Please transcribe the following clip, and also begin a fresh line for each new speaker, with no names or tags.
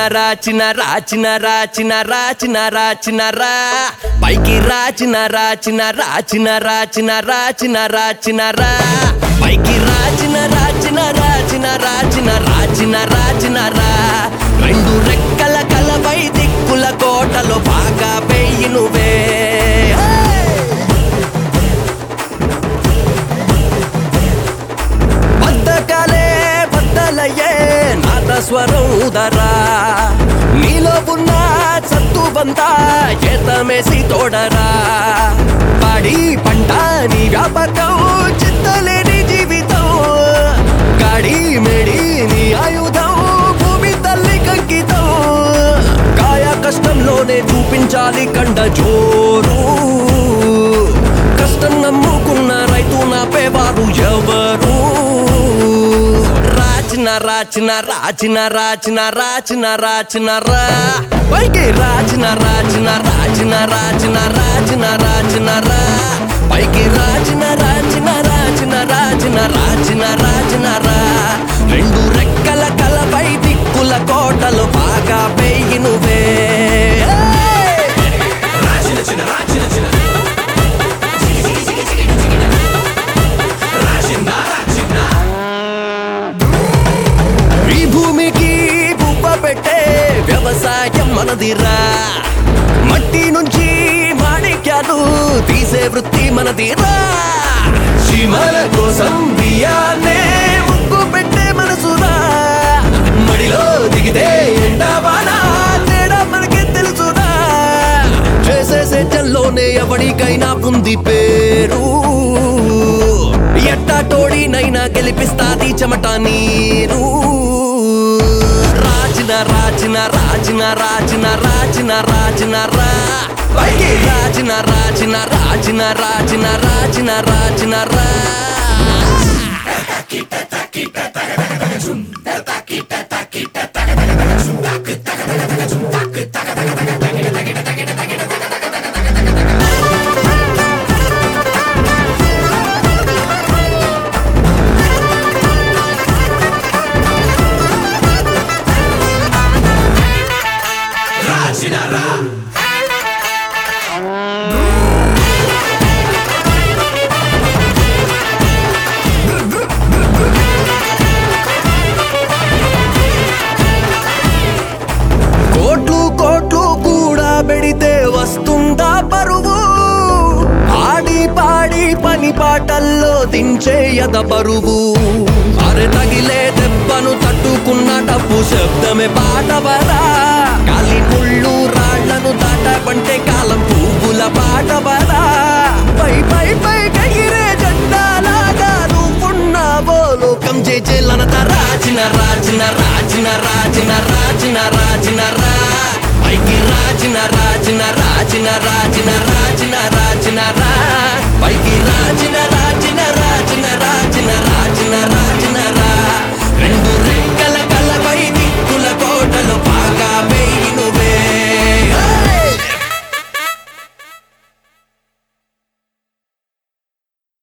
రాచిన రాచిన రాచిన రాచిన రాచిన రా పైకి రాచిన రాచిన రాచిన రాచిన రాచిన రాచిన రా పైకి రాచిన రాచిన రాచిన రాచిన రాచిన రాచిన రా రెండు రెక్కల కలపై దిక్కుల కోటలో బాగా పెయ్యి నువ్వే బద్దకాలే బద్దలయ్యే నాద స్వరం ఉదరా నీలో ఉన్న సత్తు బంత ఏతమేసి తోడరా పాడి పంట నీ వ్యాపకం చింతలేని జీవితం గాడి మెడి నీ ఆయుధం భూమి తల్లి కంకితం కాయ కష్టంలోనే చూపించాలి కండ జోరు కష్టం నమ్ముకున్న రైతు నాపేవారు ఎవరు రాచిన రాచిన రాచిన రాచిన రాచిన రాచిన రా పైకి రాచిన రాచిన రాచిన రాచిన రాచిన రాచిన రా పైకి రాచిన రాచిన రాచిన రాచిన రాచిన రాచిన రా రెండు రెక్కల కలపై దిక్కుల కోటలు బాగా పెయ్యి నువ్వే
రాచిన చిన్న రాచిన చిన్న రాసిన రాచిన
ఈ భూమికి పువ్వ పెట్టే వ్యవసాయం మనదిరా మట్టి నుంచి మాణిక్యాలు తీసే వృత్తి మనదిరా చీమల కోసం బియ్యాన్నే ముగ్గు పెట్టే మనసురా మడిలో దిగితే ఎండవానా తేడా మనకి తెలుసురా చేసే సేద్యంలోనే ఎవరికైనా ఉంది పేరు ఎట్టా తోడినైనా గెలిపిస్తాది చెమట నీరు రాచిన రాచిన రాచిన రాచిన రాచిన రాచిన రా పైకి రాచిన రాచిన రాచిన రాచిన రాచిన రాచిన రా
రాచిన రా
కోట్లు కోట్లు కూడా పెడితే వస్తుందా పరువు ఆడి పాడి పని పాటల్లో దించేయద బరువు అరె తగిలే దెబ్బను తట్టుకున్న డబ్బు శబ్దమే పాటవరా కాలి ముళ్ళు రాళ్లను దాటబంటే కాలం పువ్వుల పాటవరా పై పై పై కగిరే జెండాలాగా నువ్వున్నావో లోకం చేచేలనత రాచిన రాచిన రాచిన రాచిన రాచిన రాచిన రా పైకి రాచిన రాచిన రాచిన రాచిన రాచిన రా